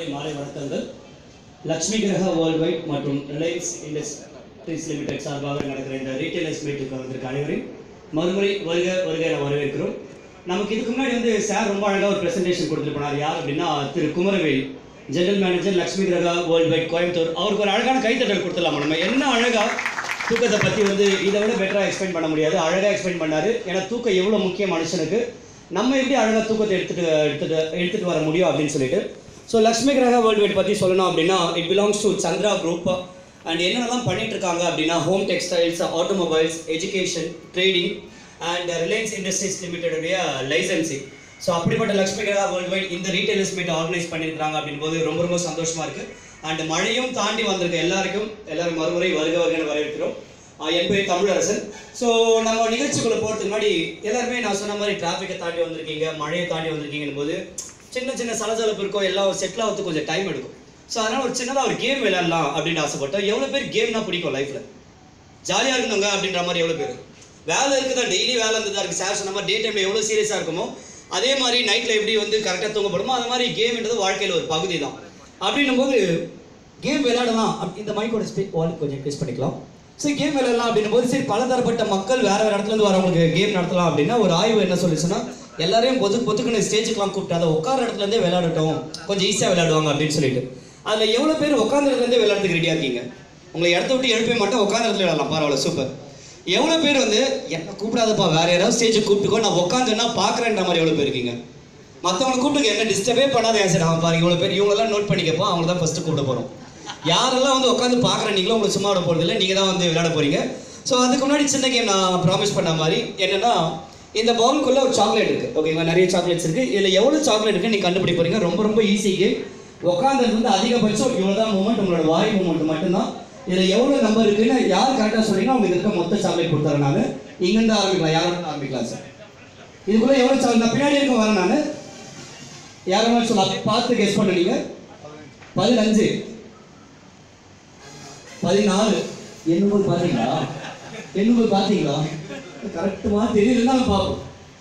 மாலை மாலை வணக்கங்கள் லக்ஷ்மி கிரகா வேர்ல்ட் வைட் மற்றும் ரிலையன்ஸ் இண்டஸ்ட்ரீஸ் லிமிடெட் சார்பாக நடக்கிற இந்த ரீட்டைலர்ஸ் மீட்டுக்கு வந்திருக்க அனைவரையும் மறுமுறை வருக வருக என வரவேற்கிறோம் நமக்கு இதுக்கு முன்னாடி வந்து சார் ரொம்ப அழகாக ஒரு ப்ரெசன்டேஷன் கொடுத்துட்டு போனார் யார் அப்படின்னா Thiru Kumaravel general manager Lakshmi Graha world wide Coimbatore அவருக்கு ஒரு அழகான கைத்தட்டல் கொடுத்துடலாமா நம்ம என்ன அழகா தூக்கத்தை பற்றி வந்து இதை விட பெட்டராக எக்ஸ்பிளைன் பண்ண முடியாது அழகாக எக்ஸ்பிளைன் பண்ணாரு ஏன்னா தூக்கம் எவ்வளோ முக்கிய மனுஷனுக்கு நம்ம எப்படி அழகாக தூக்கத்தை எடுத்துட்டு எடுத்துட்டு எடுத்துட்டு வர முடியும் அப்படின்னு சொல்லிட்டு so Lakshmi Graha world wide பற்றி சொல்லணும் அப்படின்னா it belongs to Chandra group and என்னென்னலாம் பண்ணிட்டு இருக்காங்க அப்படின்னா home textiles automobiles education trading and Reliance Industries லிமிடெடுடைய லைசன்சிங் ஸோ அப்படிப்பட்ட லக்ஷ்மி கிரகா வேர்ல்டு வைட் இந்த ரீட்டைலர்ஸ் மீட் ஆர்கனைஸ் பண்ணியிருக்காங்க அப்படின் போது ரொம்ப ரொம்ப சந்தோஷமா இருக்கு அண்ட் மழையும் தாண்டி வந்திருக்க எல்லாருக்கும் எல்லாரும் மறுமுறை வருக வருகன்னு வரவேற்கிறோம் ஆஹ் என் பேர் தமிழரசன் ஸோ நம்ம நிகழ்ச்சிக்குள்ள போகிறதுக்கு முன்னாடி எல்லாருமே நான் சொன்ன மாதிரி டிராஃபிக்கை தாண்டி வந்திருக்கீங்க மழையை தாண்டி வந்திருக்கீங்கன்னு போது சின்ன சின்ன சலசலப்பு இருக்கும் எல்லாம் செட்டில் ஆகிறதுக்கு கொஞ்சம் டைம் எடுக்கும் ஸோ அதனால் ஒரு சின்னதாக ஒரு கேம் விளையாடலாம் அப்படின்னு ஆசைப்பட்டோம் எவ்வளோ பேர் கேம்னா பிடிக்கும் லைஃப்பில் ஜாலியாக இருக்கணுங்க அப்படின்ற மாதிரி எவ்வளோ பேர் வேலை இருக்குதா டெய்லி வேலை இருந்ததா இருக்குது சார் சொன்ன மாதிரி டே டைமில் எவ்வளோ சீரியஸாக இருக்குமோ அதே மாதிரி நைட்டில் எப்படி வந்து கரெக்டாக தூங்கப்படுமோ அது மாதிரி கேம்ன்றது வாழ்க்கையில் ஒரு பகுதி தான் அப்படின்னும் போது கேம் விளையாடலாம் அப்~ இந்த மைக்கோட ஸ்பீ வால் கொஞ்சம் இன்க்ரீஸ் பண்ணிக்கலாம் சரி கேம் விளையாடலாம் அப்படின்னும் போது சரி பலதரப்பட்ட மக்கள் வேற வேற இடத்துல இருந்து வரவங்களுக்கு கேம் நடத்தலாம் அப்படின்னா ஒரு ஆய்வு என்ன சொல்லிச்சுன்னா எல்லாரையும் பொது பொதுக்குன்னு ஸ்டேஜுக்குலாம் கூப்பிட்டு அதை உட்கார இடத்துல இருந்தே விளையாடட்டும் கொஞ்சம் ஈஸியாக விளையாடுவாங்க அப்படின்னு சொல்லிட்டு அதில் எவ்வளோ பேர் உட்காந்த இடத்துல இருந்தே விளையாடுறதுக்கு ரெடியாக இருக்கீங்க உங்களை இடத்த விட்டு எழுப்பவே மாட்டேன் உட்காந்த இடத்துல விளையாடலாம் பரவாயில்ல சூப்பர் எவ்வளோ பேர் வந்து என்ன கூப்பிடாதப்பா வேற யாராவது ஸ்டேஜுக்கு கூப்பிட்டுக்கோ நான் உட்காந்துன்னா பார்க்குறேன்ற மாதிரி எவ்வளோ பேர் இருக்கீங்க மற்றவங்களை கூப்பிட்டு என்ன டிஸ்டர்பே பண்ணாத ஏன் சார் அவன் பாருங்க இவ்வளோ பேர் இவங்கெல்லாம் நோட் பண்ணிக்கப்போ அவங்க தான் ஃபஸ்ட்டு கூப்பிட போகிறோம் யாரெல்லாம் வந்து உட்காந்து பார்க்குற நீங்களும் உங்களுக்கு சும்மா விட போகிறது இல்லை நீங்கள் தான் வந்து விளையாட போகிறீங்க ஸோ அதுக்கு முன்னாடி சின்ன கேம் நான் ப்ராமிஸ் பண்ண மாதிரி என்னென்னா இந்த பவுலுக்குள்ளே ஒரு சாக்லேட் இருக்குது ஓகேங்களா நிறைய சாக்லேட்ஸ் இருக்குது இதில் எவ்வளோ சாக்லேட் இருக்குன்னு நீங்கள் கண்டுபிடி போகிறீங்க ரொம்ப ரொம்ப ஈஸி கேம் உட்காந்தது வந்து அதிகபட்சம் இவ்வளோ தான் மூமெண்ட் உங்களோட வாய் மூமெண்ட் மட்டும்தான் இதில் எவ்வளோ நம்பர் இருக்குன்னு யார் கரெக்டாக சொன்னீங்கன்னா அவங்க இருக்க மொத்த சாக்லேட் கொடுத்தாரு நான் இங்கேருந்து ஆரம்பிக்கலாம் யாரும் ஆரம்பிக்கலாம் சார் இதுக்குள்ளே எவ்வளோ சாக்லேட் நான் பின்னாடி இருக்க வரேன் நான் யாரும் சொல்ல அப்படியே பார்த்து கெஸ் பண்ணுறீங்க பதினஞ்சு பதினாலு எண்ணும்போது பார்த்தீங்களா எண்ணும்போது பார்த்தீங்களா கரெக்டுமா தெரியலன்னா நம்ம பார்ப்போம்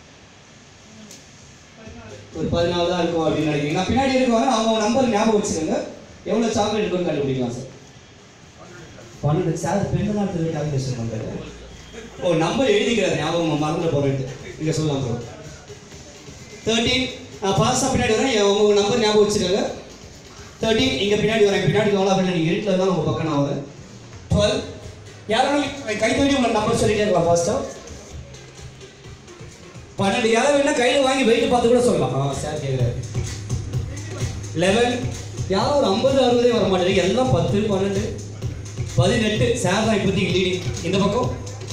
ஒரு பதினாலு தான் இருக்கும் அப்படின்னு நினைக்கிறீங்க நான் பின்னாடி இருக்கவங்க அவங்க நம்பர் ஞாபகம் வச்சுக்கோங்க எவ்வளோ சாக்லேட் இருக்குன்னு கண்டுபிடிக்கலாம் சார் பன்னெண்டு சார் பெண்ணு நாட்டு கால்குலேஷன் பண்ணுறாரு ஓ நம்பர் எழுதிக்கிறார் ஞாபகம் மறந்துட போகிறேன்ட்டு இங்கே சொல்லலாம் ப்ரோ தேர்ட்டீன் நான் பாஸ்டாக பின்னாடி வரேன் என் உங்கள் நம்பர் ஞாபகம் வச்சுக்கோங்க தேர்ட்டீன் இங்கே பின்னாடி வரேன் பின்னாடி எவ்வளோ பின்னாடி நீங்கள் இருட்டில் தான் உங்கள் பக்கம் நான் வரேன் டுவெல் யாராலும் கை தோண்டி உங்கள் நம்பர் சொல்லிட்டே இருக்கலாம் ஃபாஸ்ட்டாக பன்னெண்டு யாரும் வேணா கையில் வாங்கி வெயிட் பார்த்து கூட சொல்லலாம் ஆ சார் கேட்குறாரு லெவன் யாரும் ஒரு ஐம்பது அறுபதே வர மாட்டேங்குது எல்லாம் பத்து பன்னெண்டு பதினெட்டு சார் தான் இப்போதைக்கு லீடிங் இந்த பக்கம்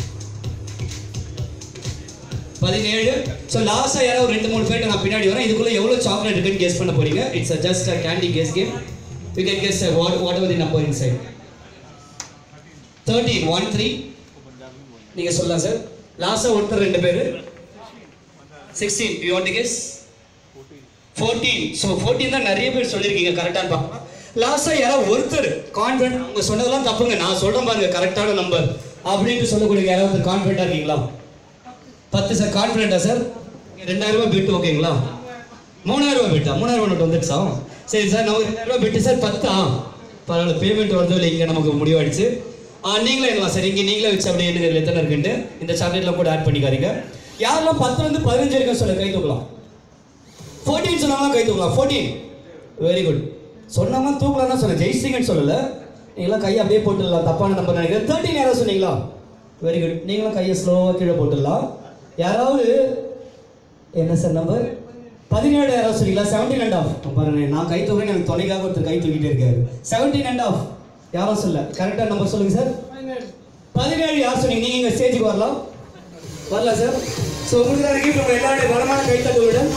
பதினேழு ஸோ லாஸ்ட்டாக யாரோ ஒரு ரெண்டு மூணு பேர்ட்ட நான் பின்னாடி வரேன் இதுக்குள்ளே எவ்வளோ சாக்லேட் இருக்குன்னு கெஸ் பண்ண போறீங்க it's just a candy guess game you can guess what whatever the number inside thirteen one three நீங்கள் சொல்லலாம் சார் லாஸ்ட்டாக ஒருத்தர் ரெண்டு பேர் sixteen you want guess fourteen so fourteen தான் நிறைய பேர் சொல்லியிருக்கீங்க கரெக்டான பார்க்கலாம் லாஸ்ட்டாக யாராவது ஒருத்தர் கான்ஃபிடன்ட் அவங்க சொன்னதெல்லாம் தப்புங்க நான் சொல்கிறேன் பாருங்க கரெக்டான நம்பர் அப்படின்ட்டு சொல்லக்கூடிய யாராவது கான்ஃபிடண்ட்டாக இருக்கீங்களா பத்து சார் கான்ஃபிடென்ட்டா சார் ரெண்டாயிரம் ரூபாய் பிட்டு ஓகேங்களா மூணாயிரம் ரூபாய் பிட்டா மூணாயிரம் ரூபாய் நோட்டு வந்துடுச்சா சரி சார் நம்ம ரெண்டாயிரம் ரூபாய் பிட்டு சார் பத்தா பரவாயில்ல பேமெண்ட் வரதோ இல்லை இங்கே நமக்கு முடிவாயிடுச்சு ஆ நீங்களே எண்ணலாம் சார் இங்கே நீங்களே வச்சு அப்படியே என்ன இதில் எத்தனை இருக்குன்ட்டு இந்த சாக்லேட்லாம் கூட ஆட் பண்ணிக்காதீங்க யாரெல்லாம் பத்துலேருந்து பதினஞ்சு வரைக்கும் சொல்ல கை தூக்கலாம் ஃபோர்டீன் சொன்னவங்களாம் கை தூக்கலாம் ஃபோர்டீன் வெரி குட் சொன்னவங்க தூக்கலாம் தான் சொன்னேன் ஜெயிச்சிங்கன்னு சொல்லலை நீங்களாம் கையை அப்படியே போட்டுடலாம் தப்பான நம்பர் நினைக்கிறேன் தேர்ட்டின் யாராவது சொன்னீங்களா வெரி குட் நீங்களும் கையை ஸ்லோவாக கீழே போட்டுடலாம் யாராவது என்ன சார் நம்பர் பதினேழு யாராவது சொன்னீங்களா செவன்டீன் அண்ட் ஆஃப் பாருங்க நான் கை தூக்குறேன் எனக்கு துணைக்காக ஒருத்தர் கை தூக்கிட்டே இருக்காரு செவன்டீன் அண்ட் ஆஃப் யாரும் சொல்ல கரெக்டாக நம்பர் சொல்லுங்க சார் பதினேழு யார் சொன்னீங்க நீங்கள் இங்கே ஸ்டேஜுக்கு வரலாம் வரலாம் சார் ஸோ உங்களுக்கு தான் கிஃப்ட் உங்கள் எல்லாருடைய வரமான கைத்தட்டுகளுடன்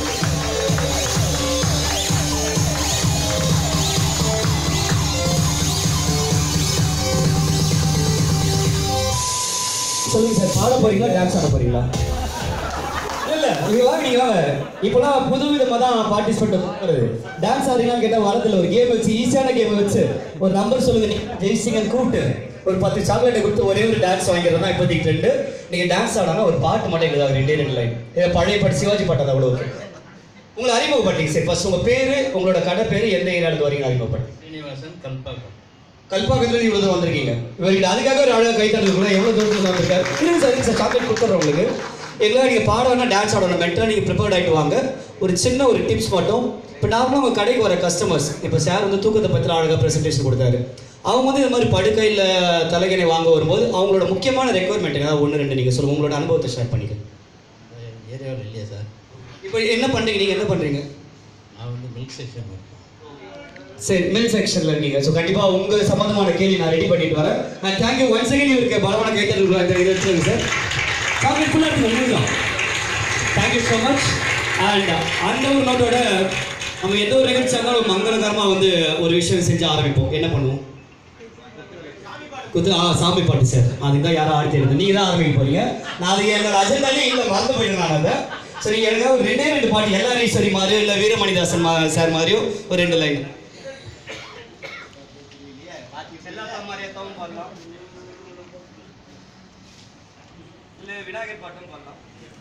சொல்லுங்க சார் பாட போறீங்களா டான்ஸ் ஆட போறீங்களா இல்ல நீங்க வாங்க நீங்க வாங்க இப்போலாம் புது விதமா தான் பார்ட்டிசிபேட் பண்ணுறது டான்ஸ் ஆடுறீங்களான்னு கேட்டா வரதுல ஒரு கேம் வச்சு ஈஸியான கேம் வச்சு ஒரு நம்பர் சொல்லுங்க நீங்க ஜெயிச்சிங்கன்னு கூப்பிட்டு ஒரு பத்து சாக்லேட்டை கொடுத்து ஒரே ஒரு டான்ஸ் வாங்கிறது தான் இப்போதைக்கு ட்ரெண்டு நீங்க டான்ஸ் ஆடாம ஒரு பாட்டு மட்டும் எழுதாங்க ரெண்டே ரெண்டு லைன் இதை பழைய பாட்டு சிவாஜி பாட்டு தான் அவ்வளோ உங்களை அறிமுகப்பட்டீங்க சார் ஃபர்ஸ்ட் உங்க பேரு உங்களோட கடை பேரு எந்த ஏரியால இருந்து வரீங்க அறிமுகப்பட்டீங்க ஸ்ரீனிவாசன் கல்பாக்கம் கல்பாக்கத்துல இருந்து இவ்வளவு தூரம் வந்திருக்கீங்க இவருக்கு அதுக்காக ஒரு அழகாக கைத்தறல் கூட எவ்வளவு தூரத்துல வந்திருக்காரு இல்லைங்க சார் சார் சாக்லேட் கொடுத்துறேன் உங்களுக்கு எல்லாம் நீங்க பாடணும் டான்ஸ் ஆடணும் மென்டலாக நீங்க ப்ரிப்பேர்ட் ஆயிட்டு வாங்க ஒரு சின்ன ஒரு டிப்ஸ் மட்டும் இப்போ நார்மலாக உங்க கடைக்கு வர கஸ்டமர்ஸ் இப்போ சார் வந்து தூக்கத்தை பற்றி அழகாக ப்ரெசன்டேஷன் கொடுத்தாரு அவங்க வந்து இந்த மாதிரி படுக்கையில் தலைகணை வாங்க வரும்போது அவங்களோட முக்கியமான ரெக்குவயர்மெண்ட் ஏதாவது ஒன்று ரெண்டு நீங்கள் சொல்லுங்க உங்களோட அனுபவத்தை ஷேர் பண்ணிக்க ஏரியாவில் இல்லையா சார் இப்போ என்ன பண்றீங்க நீங்க என்ன பண்றீங்க நான் வந்து மில்க் செக்ஷன் இருக்கேன் சரி மில் செக்ஷன்ல இருக்கீங்க ஸோ கண்டிப்பா உங்க சம்பந்தமான கேள்வி நான் ரெடி பண்ணிட்டு வரேன் அண்ட் தேங்க்யூ ஒன் செகண்ட் இவருக்கு பலமான கைத்தறி இந்த இதை வச்சுருங்க சார் சாக்லேட் ஃபுல்லாக எடுத்துங்க முடியும் தேங்க்யூ ஸோ மச் அண்ட் அந்த ஒரு நோட்டோட நம்ம எந்த ஒரு நிகழ்ச்சியாக இருந்தாலும் மங்களகரமாக வந்து ஒரு விஷயம் செஞ்சு ஆரம்பிப்போம் என்ன பண்ணுவோம் குத்து ஆ சாமி பாட்டு சார் அதுக்கு தான் யாரும் ஆடி தெரியுது நீங்கள் தான் ஆரம்பிக்க போறீங்க நான் அதுக்கு என்னோட அஜெண்டாலே இல்லை மறந்து போயிட்டேன் நான் அதை சரி எனக்கு ஒரு ரெண்டே ரெண்டு பாட்டு எல்லாரீஸ்வரி மாதிரியோ இல்லை வீரமணிதாசன் மா சார் மாதிரியோ ஒரு ரெண்டு லைன் விநாயகர் பாட்டும் பாடலாம்